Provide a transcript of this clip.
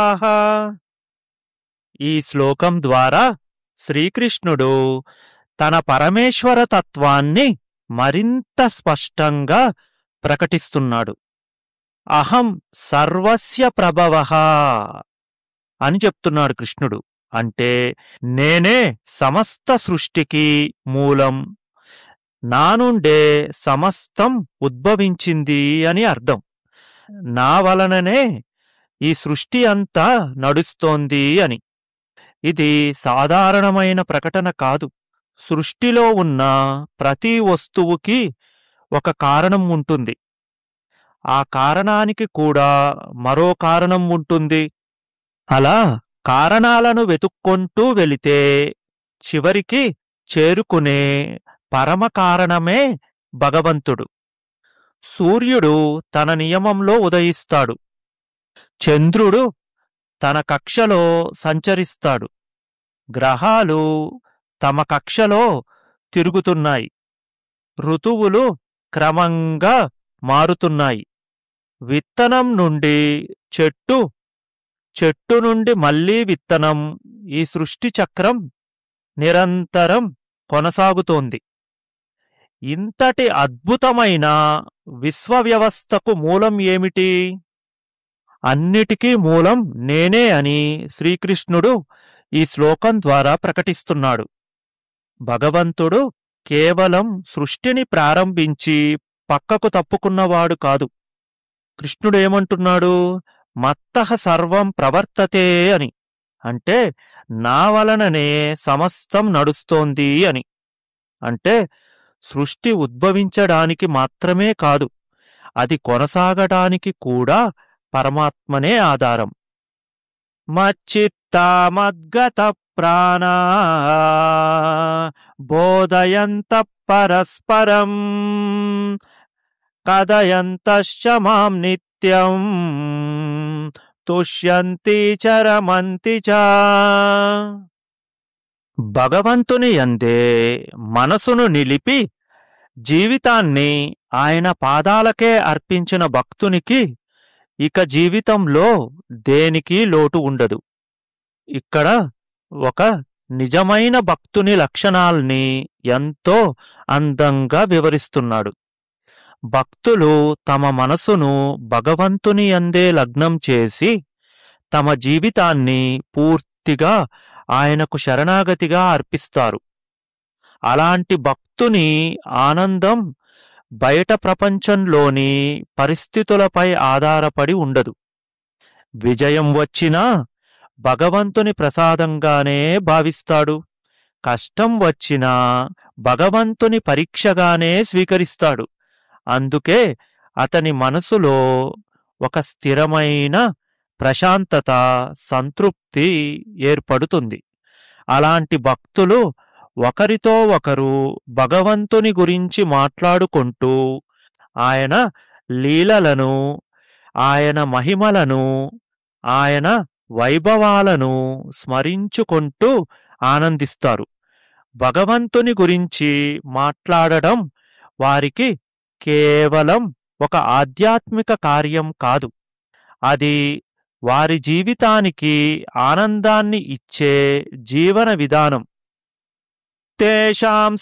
ఈ శ్లోకం ద్వారా శ్రీకృష్ణుడు తన పరమేశ్వర తత్వాన్ని మరింత స్పష్టంగా ప్రకటిస్తున్నాడు అహం సర్వస్య ప్రభవ అని చెప్తున్నాడు కృష్ణుడు అంటే నేనే సమస్త సృష్టికి మూలం నా నుండే సమస్తం ఉద్భవించింది అని అర్థం నా వలననే ఈ సృష్టి అంతా నడుస్తోంది అని ఇది సాధారణమైన ప్రకటన కాదు సృష్టిలో ఉన్న ప్రతి వస్తువుకి ఒక కారణం ఉంటుంది ఆ కారణానికి కూడా మరో కారణం ఉంటుంది అలా కారణాలను వెతుక్కొంటూ వెళితే చివరికి చేరుకునే పరమ కారణమే భగవంతుడు సూర్యుడు తన నియమంలో ఉదయిస్తాడు చంద్రుడు తన కక్షలో సంచరిస్తాడు గ్రహాలు తమ కక్షలో తిరుగుతున్నాయి ఋతువులు క్రమంగా మారుతున్నాయి విత్తనం నుండి చెట్టు చెట్టు నుండి మళ్ళీ విత్తనం ఈ సృష్టి చక్రం నిరంతరం కొనసాగుతోంది ఇంతటి అద్భుతమైన విశ్వవ్యవస్థకు మూలం ఏమిటి అన్నిటికీ మూలం నేనే అని శ్రీకృష్ణుడు ఈ శ్లోకం ద్వారా ప్రకటిస్తున్నాడు భగవంతుడు కేవలం సృష్టిని ప్రారంభించి పక్కకు తప్పుకున్నవాడు కాదు కృష్ణుడేమంటున్నాడు మత్తః సర్వం ప్రవర్తతే అని అంటే నా వలననే సమస్తం నడుస్తోంది అని అంటే సృష్టి ఉద్భవించడానికి మాత్రమే కాదు అది కొనసాగటానికి కూడా పరమాత్మనే ఆధారం మచ్చిత్తామద్గత ప్రాణా బోధయంత పరస్పరం కదయంతశ్చ మాం నిత్యం తుష్యంతి చరమంతి చ భగవంతుని యందే మనసును నిలిపి జీవితాన్ని ఆయన పాదాలకే అర్పించిన భక్తునికి ఇక జీవితంలో దేనికి లోటు ఉండదు ఇక్కడ ఒక నిజమైన భక్తుని లక్షణాల్ని ఎంతో అందంగా వివరిస్తున్నాడు భక్తులు తమ మనసును భగవంతుని అందే లగ్నం చేసి తమ జీవితాన్ని పూర్తిగా ఆయనకు శరణాగతిగా అర్పిస్తారు అలాంటి భక్తుని ఆనందం బయట ప్రపంచంలోని పరిస్థితులపై ఆధారపడి ఉండదు విజయం వచ్చినా భగవంతుని ప్రసాదంగానే భావిస్తాడు కష్టం వచ్చినా భగవంతుని పరీక్షగానే స్వీకరిస్తాడు అందుకే అతని మనసులో ఒక స్థిరమైన ప్రశాంతత సంతృప్తి ఏర్పడుతుంది అలాంటి భక్తులు ఒకరితో ఒకరు భగవంతుని గురించి మాట్లాడుకుంటూ ఆయన లీలలను ఆయన మహిమలను ఆయన వైభవాలను స్మరించుకుంటూ ఆనందిస్తారు భగవంతుని గురించి మాట్లాడడం వారికి కేవలం ఒక ఆధ్యాత్మిక కార్యం కాదు అది వారి జీవితానికి ఆనందాన్ని ఇచ్చే జీవన విధానం తేషాం